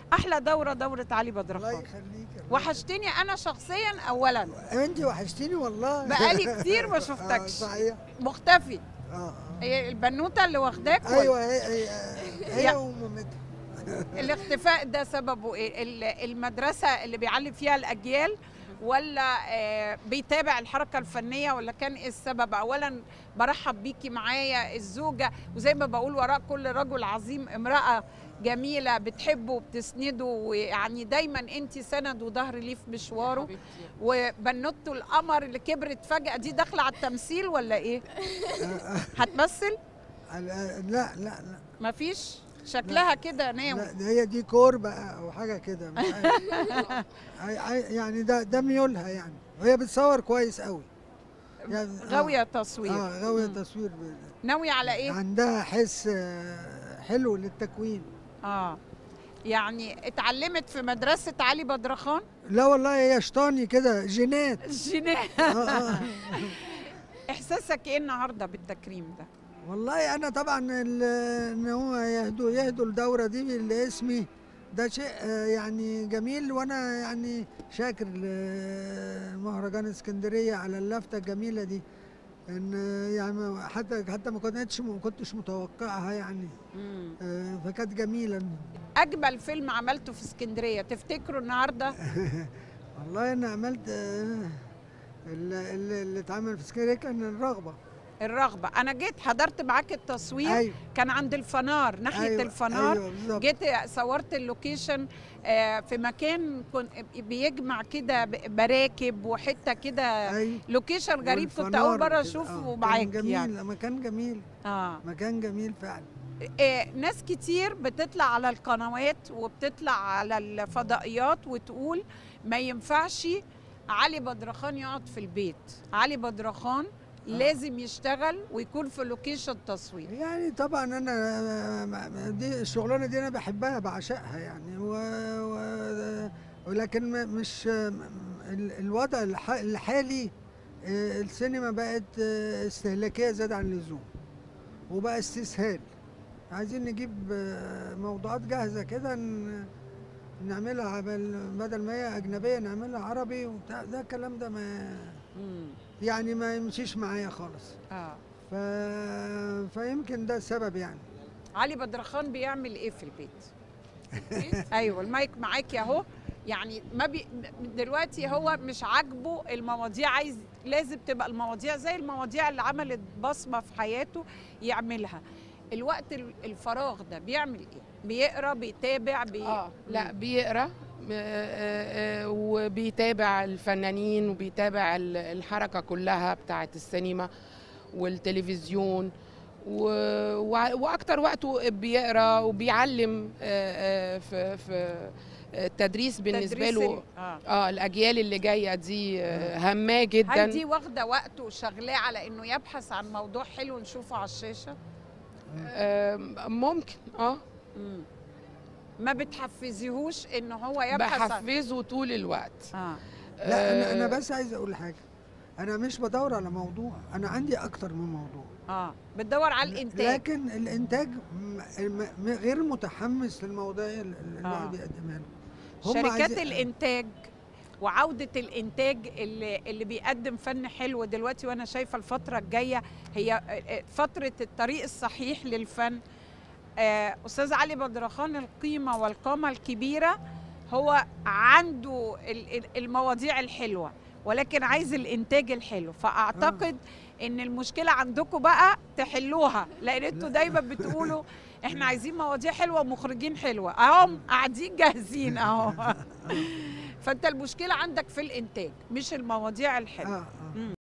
احلى دوره دوره علي الله بدرخان يخليك الله وحشتني انا شخصيا اولا يخليك. انت وحشتيني والله بقالي كتير ما آه، شفتكش صحيح مختفي اه آه. هي البنوته اللي واخداك ولا؟ ايوه هي هي, يا- هي ومامتها الاختفاء ده سببه ايه ال- المدرسه اللي بيعلم فيها الاجيال ولا آه، بيتابع الحركه الفنيه ولا كان ايه السبب اولا برحب بيكي معايا الزوجه وزي ما بقول وراء كل رجل عظيم امراه جميله بتحبه وبتسنده ويعني دايما انت سند وظهر ليه في مشواره وبنوته القمر اللي كبرت فجاه دي داخله على التمثيل ولا ايه هتمثل لا لا لا مفيش شكلها كده ناوي لا ده هي دي كور بقى او حاجه كده مش عارف. عي- عي- يعني ده ده ميولها يعني وهي بتصور كويس قوي يعني آه. غاويه تصوير اه غاويه مم. تصوير ب- ناوي على ايه عندها حس آه، حلو للتكوين اه يعني اتعلمت في مدرسة علي بدرخان لا والله هي شطاني كده جينات جنيه آه آه. احساسك ايه النهارده بالتكريم ده والله انا طبعا ال- ان هو يهدوا يهدوا الدوره دي لاسمي ده شيء آه، يعني جميل وانا يعني شاكر لمهرجان اسكندريه على اللفته الجميله دي ان آه، يعني حتى حتى ما كنتش ما كنتش متوقعها يعني آه، فكانت جميله اجمل فيلم عملته في اسكندريه تفتكروا النهارده والله انا عملت آه، اللي, اللي اللي اتعمل في اسكندريه كان الرغبه الرغبه انا جيت حضرت معاك التصوير ايوه كان عند الفنار ناحيه أيوة، الفنار ايوه بالظبط جيت صورت اللوكيشن آه، في مكان كن بيجمع كده ب- براكب وحته كده ايوه لوكيشن غريب كنت والفنار اول مره وكده. اشوفه آه، معاك كان جميل يعني مكان جميل اه مكان جميل فعلا آه، ناس كتير بتطلع على القنوات وبتطلع على الفضائيات وتقول ما ينفعش علي بدرخان يقعد في البيت علي بدرخان لازم يشتغل ويكون في لوكيشن تصوير يعني طبعا انا دي الشغلانه دي انا بحبها بعشقها يعني و... و... ولكن ما- مش ال- الوضع الح- الحالي آه، السينما بقت آه، استهلاكيه زياده عن اللزوم وبقى استسهال عايزين نجيب آه، موضوعات جاهزه كده ن- نعملها بل- بدل ما هي اجنبيه نعملها عربي وبتاع ده الكلام ده ما يعني ما يمشيش معايا خالص اه ف... فيمكن ده السبب يعني علي بدرخان بيعمل ايه في البيت ايوه المايك معاكي اهو يعني ما بي دلوقتي هو مش عاجبه المواضيع عايز لازم تبقى المواضيع زي المواضيع اللي عملت بصمه في حياته يعملها الوقت ال- الفراغ ده بيعمل ايه بيقرا بيتابع بي... اه لا بيقرا آه، آه، آه، وبيتابع الفنانين وبيتابع ال- الحركه كلها بتاعه السينما والتلفزيون و- وع- واكتر وقته بيقرا وبيعلم آه، آه، في في التدريس بالنسبه تدريس له ال- آه. اه الاجيال اللي جايه دي آه، هاماه جدا هل دي واخده وقته وشغلاه على انه يبحث عن موضوع حلو نشوفه على الشاشه آه، ممكن اه مم. ما بتحفزيهوش ان هو يبحث عن بحفزه طول الوقت اه لا انا انا آه، بس عايز اقول حاجه انا مش بدور على موضوع انا عندي اكتر من موضوع اه بتدور على الانتاج لكن الانتاج م- م- م- غير متحمس للمواضيع اللي آه. الواحد بيقدمها له هم شركات عايزين- الانتاج وعوده الانتاج اللي اللي بيقدم فن حلو دلوقتي وانا شايفه الفتره الجايه هي فتره الطريق الصحيح للفن آه، استاذ علي بدرخان القيمه والقامه الكبيره هو عنده ال- ال- المواضيع الحلوه ولكن عايز الانتاج الحلو فاعتقد ان المشكله عندكم بقى تحلوها لان انتوا دايما بتقولوا احنا عايزين مواضيع حلوه ومخرجين حلوه اهم قاعدين جاهزين اهو فانت المشكله عندك في الانتاج مش المواضيع الحلوه اه اه مم.